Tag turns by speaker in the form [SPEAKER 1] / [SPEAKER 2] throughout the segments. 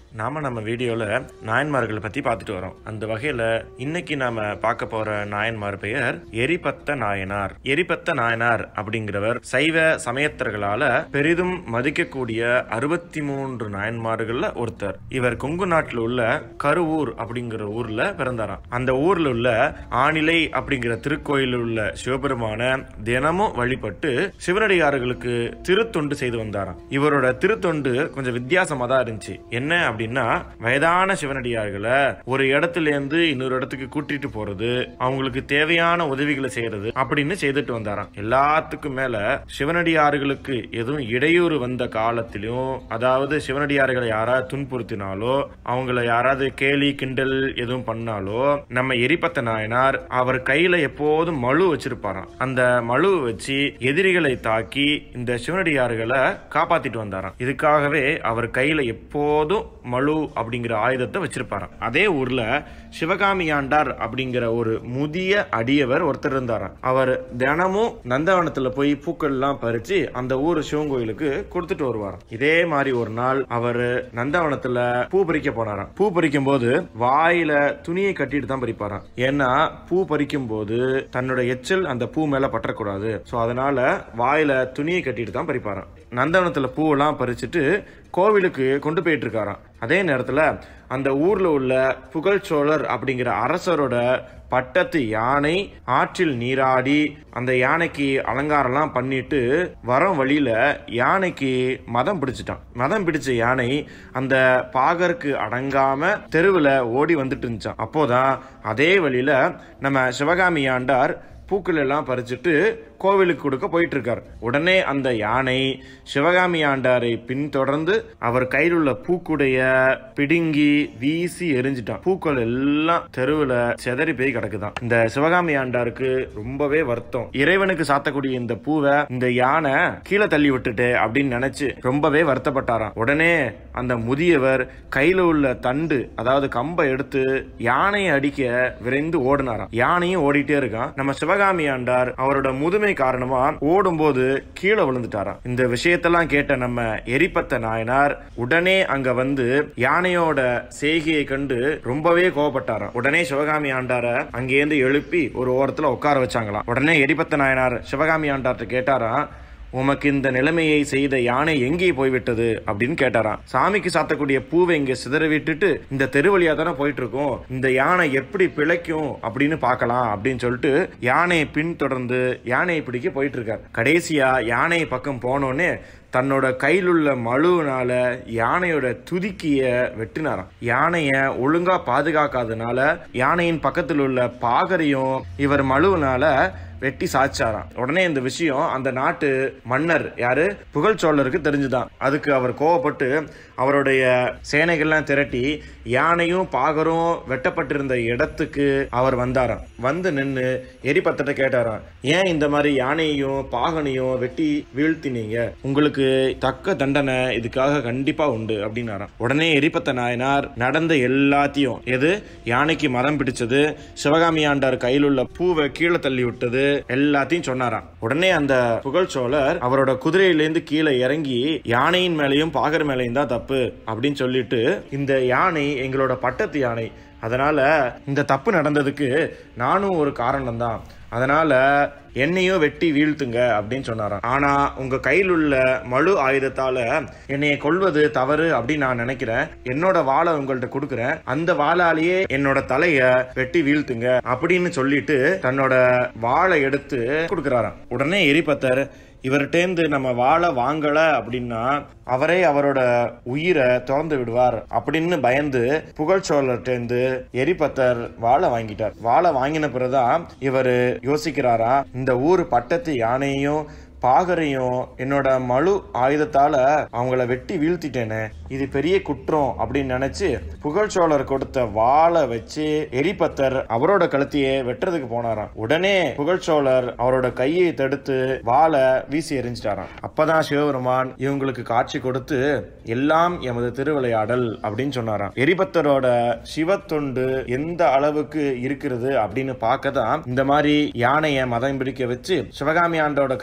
[SPEAKER 1] நாம நம்ம வீடியோல நாயன்மார்களை பத்தி பார்த்துட்டு வரோம் அந்த வகையில இன்னைக்கு நாம பார்க்க போற நாயன்மார் பெயர் எரிபத்த நாயனார் எரிபத்த நாயனார் அப்படிங்கிறவர் சைவ சமயத்தர்களால பெரிதும் மதிக்கக்கூடிய அறுபத்தி மூன்று நாயன்மார்கள்ல ஒருத்தர் இவர் கொங்கு நாட்டில் உள்ள கருவூர் அப்படிங்கிற ஊர்ல பிறந்தாராம் அந்த ஊர்ல உள்ள ஆணிலை அப்படிங்கிற திருக்கோயில் உள்ள சிவபெருமான தினமும் வழிபட்டு சிவனடியார்களுக்கு திருத்தொண்டு செய்து வந்தாராம் இவரோட திருத்தொண்டு கொஞ்சம் வித்தியாசமா தான் இருந்துச்சு என்ன அப்படின்னா வயதான சிவனடியார்களை ஒரு இடத்துல இருந்து இன்னொரு இடத்துக்கு கூட்டிட்டு போறது அவங்களுக்கு தேவையான உதவிகளை செய்யறது அப்படின்னு செய்துட்டு வந்தாராம் எல்லாத்துக்கும் மேல சிவனடியார்களுக்கு எதுவும் இடையூறு வந்த காலத்திலும் அதாவது சிவனடியார்களை யாராவது துன்புறுத்தினாலோ அவங்கள யாராவது கேலி கிண்டல் எதுவும் பண்ணாலோ நம்ம எரிபத்த நாயனார் அவர் கையில எப்போதும் மழு வச்சிருப்பாராம் அந்த மழு வச்சு எதிரிகளை தாக்கி இந்த சிவனடியார்களை காப்பாத்திட்டு வந்தாராம் இதுக்காகவே அவர் கையில எப்போதும் மழு அப்படிங்கிற ஆயுதத்தை வச்சிருப்பாராம் அதே ஊர்ல சிவகாமியாண்டார் அப்படிங்கிற ஒரு முதிய அடியவர் ஒருத்தர் இருந்தாராம் அவர் தினமும் நந்தவனத்துல போய் பூக்கள் எல்லாம் பறிச்சு அந்த ஊர் சிவன் கோயிலுக்கு கொடுத்துட்டு வருவாராம் இதே மாதிரி ஒரு நாள் அவர் நந்தவனத்துல பூ பறிக்க போனாராம் பூ பறிக்கும் போது வாயில துணியை கட்டிட்டு தான் பறிப்பாராம் ஏன்னா பூ பறிக்கும் போது தன்னோட எச்சல் அந்த பூ மேல பற்றக்கூடாது சோ அதனால வாயில துணியை கட்டிட்டு தான் பறிப்பாராம் நந்தவனத்துல பூவெல்லாம் பறிச்சுட்டு கோவிலுக்கு கொண்டு போயிட்டு இருக்காராம் அதே நேரத்துல அந்த ஊர்ல உள்ள புகழ்ச்சோழர் அப்படிங்கிற அரசரோட பட்டத்து யானை ஆற்றில் நீராடி அந்த யானைக்கு அலங்காரம்லாம் பண்ணிட்டு வரும் வழியில யானைக்கு மதம் பிடிச்சிட்டான் மதம் பிடிச்ச யானை அந்த பாகருக்கு அடங்காம தெருவில் ஓடி வந்துட்டு இருந்துச்சான் அப்போதான் அதே வழியில நம்ம சிவகாமி ஆண்டார் பூக்கள் எல்லாம் பறிச்சுட்டு கோவிலுக்கு கொடுக்க போயிட்டு இருக்கார் உடனே அந்த யானை சிவகாமி ஆண்டாரை பின்தொடர்ந்து அவர் கையில் உள்ள பூக்குடைய பிடுங்கி வீசி எரிஞ்சிட்டான் பூக்கள் எல்லாம் தெருவுல செதறி போய் கிடக்குதான் இந்த சிவகாமி ஆண்டாருக்கு ரொம்பவே வருத்தம் இறைவனுக்கு சாத்தக்கூடிய இந்த பூவை இந்த யானை கீழே தள்ளி விட்டுட்டு அப்படின்னு நினைச்சு ரொம்பவே வருத்தப்பட்டாராம் உடனே அந்த முதியவர் கையில உள்ள தண்டு அதாவது கம்பை எடுத்து யானையை அடிக்க விரைந்து ஓடினாராம் யானையும் ஓடிட்டே இருக்கான் நம்ம சிவகாமி ஆண்டார் அவரோட முதுமை காரணமா ஓடும்போது கீழே விழுந்துட்டாராம் இந்த விஷயத்தெல்லாம் கேட்ட நம்ம எரிபத்த நாயனார் உடனே அங்க வந்து யானையோட செய்கையை கண்டு ரொம்பவே கோவப்பட்டாராம் உடனே சிவகாமி ஆண்டார அங்கேருந்து எழுப்பி ஒரு ஓரத்துல உட்கார வச்சாங்களாம் உடனே எரிபத்த நாயனார் சிவகாமி ஆண்டார்ட்ட கேட்டாராம் உமக்கு இந்த நிலைமையை செய்த யானை எங்கே போய்விட்டது அப்படின்னு கேட்டாராம் சாமிக்கு சாத்தக்கூடிய பூவை இங்க சிதற விட்டுட்டு இந்த தெருவழியா தானே போயிட்டு இருக்கோம் இந்த யானை எப்படி பிழைக்கும் அப்படின்னு பார்க்கலாம் அப்படின்னு சொல்லிட்டு யானையை பின்தொடர்ந்து யானையை பிடிக்க போயிட்டு இருக்கார் கடைசியா யானை பக்கம் போனோடனே தன்னோட கையில் உள்ள மழுவினால யானையோட துதிக்கிய வெட்டினாராம் யானைய ஒழுங்கா பாதுகாக்காதனால யானையின் பக்கத்தில் உள்ள பாகரையும் இவர் மழுவினால வெட்டி சாச்சாராம் உடனே இந்த விஷயம் அந்த நாட்டு மன்னர் யாரு புகழ்ச்சோழருக்கு தெரிஞ்சுதான் அதுக்கு அவர் கோவப்பட்டு அவருடைய சேனைகள்லாம் திரட்டி யானையும் பாகரும் வெட்டப்பட்டிருந்த இடத்துக்கு அவர் வந்தாராம் வந்து நின்று எரிபத்தட்ட கேட்டாராம் ஏன் இந்த மாதிரி யானையையும் பாகனையும் வெட்டி வீழ்த்தினீங்க உங்களுக்கு தக்க தண்டனை இதுக்காக கண்டிப்பா உண்டு அப்படின்னாராம் உடனே எரிபத்த நாயனார் நடந்த எல்லாத்தையும் எது யானைக்கு மதம் பிடிச்சது சிவகாமி ஆண்டார் கையில் உள்ள பூவை கீழே தள்ளி விட்டது எல்லாத்தையும் சொன்னாராம் உடனே அந்த புகழ்ச்சோழர் அவரோட குதிரையிலேருந்து கீழே இறங்கி யானையின் மேலையும் பாகர் மேலையும் தான் தப்பு அப்படின்னு சொல்லிட்டு இந்த யானை எங்களோட பட்டத்து யானை அதனால இந்த தப்பு நடந்ததுக்கு நானும் ஒரு காரணம் தான் அதனால என்னையும் வெட்டி வீழ்த்துங்க அப்படின்னு சொன்னாராம் ஆனா உங்க கையில் உள்ள மழு ஆயுதத்தால என்னைய கொல்வது தவறு அப்படின்னு நான் நினைக்கிறேன் என்னோட வாளை உங்கள்ட்ட கொடுக்குறேன் அந்த வாளாலேயே என்னோட தலைய வெட்டி வீழ்த்துங்க அப்படின்னு சொல்லிட்டு தன்னோட வாளை எடுத்து கொடுக்குறாராம் உடனே எரிபத்தர் இவர்கிட்டேந்து நம்ம வாழ வாங்கல அப்படின்னா அவரே அவரோட உயிரை திறந்து விடுவார் அப்படின்னு பயந்து புகழ்ச்சோழர்கிட்டேந்து எரிபத்தர் வாழை வாங்கிட்டார் வாழை வாங்கின பிறகுதான் இவர் யோசிக்கிறாரா இந்த ஊர் பட்டத்து யானையும் பாகரையும் என்னோட மழு ஆயுதத்தால அவங்கள வெட்டி வீழ்த்திட்டேனே இது பெரிய குற்றம் அப்படின்னு நினைச்சு புகழ்ச்சோழர் கொடுத்த வாளை வச்சு எரிபத்தர் அவரோட கழுத்தையே வெட்டுறதுக்கு போனாராம் உடனே புகழ்ச்சோழர் அவரோட கையை தடுத்து வாளை வீசி எறிஞ்சிட்டாராம் அப்பதான் சிவபெருமான் இவங்களுக்கு காட்சி கொடுத்து எல்லாம் எமது திருவிளையாடல் அப்படின்னு சொன்னாராம் எரிபத்தரோட சிவத்தொண்டு எந்த அளவுக்கு இருக்கிறது அப்படின்னு பார்க்க தான் இந்த மாதிரி யானையை மதம் பிடிக்க வச்சு சிவகாமி ஆண்டோட கையில் உள்ள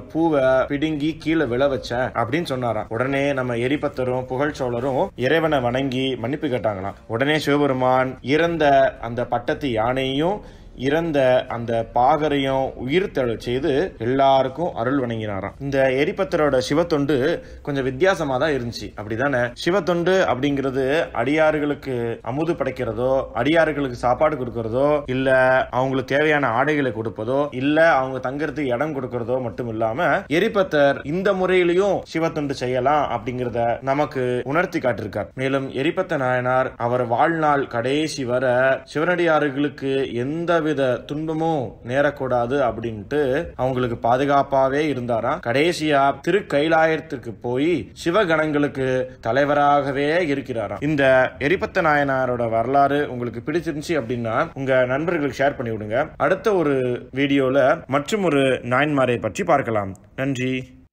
[SPEAKER 1] பூவை பிடுங்கி கீழே விழ வச்சேன் அப்படின்னு சொன்னாராம் உடனே நம்ம எரிபத்தரும் புகழ்ச்சோழரும் இறைவனை வணங்கி மன்னிப்பு கேட்டாங்களாம் உடனே சிவபெருமான் இறந்த அந்த பட்டத்து யானையையும் இறந்த அந்த பாகரையும் உயிர் தெழச் செய்து எல்லாருக்கும் அருள் வணங்கினாராம் இந்த எரிபத்தரோட சிவத்தொண்டு கொஞ்சம் வித்தியாசமா தான் இருந்துச்சு அப்படிதானே சிவத்தொண்டு அப்படிங்கிறது அடியாறுகளுக்கு அமுது படைக்கிறதோ அடியாறுகளுக்கு சாப்பாடு கொடுக்கறதோ இல்ல அவங்களுக்கு தேவையான ஆடைகளை கொடுப்பதோ இல்ல அவங்க தங்கறதுக்கு இடம் கொடுக்கறதோ மட்டும் இல்லாம எரிபத்தர் இந்த முறையிலையும் சிவத்தொண்டு செய்யலாம் அப்படிங்கறத நமக்கு உணர்த்தி காட்டிருக்கார் மேலும் எரிபத்த நாயனார் அவர் வாழ்நாள் கடைசி வர சிவனடியார்களுக்கு எந்தவித துன்பமும் நேரக்கூடாது அப்படின்ட்டு அவங்களுக்கு பாதுகாப்பாவே இருந்தாராம் கடைசியா திரு கைலாயத்திற்கு போய் சிவகணங்களுக்கு தலைவராகவே இருக்கிறாராம் இந்த எரிபத்த நாயனாரோட வரலாறு உங்களுக்கு பிடிச்சிருந்துச்சு அப்படின்னா உங்க நண்பர்களுக்கு ஷேர் பண்ணி விடுங்க அடுத்த ஒரு வீடியோல மற்றும் ஒரு நாயன்மாரை பற்றி பார்க்கலாம் நன்றி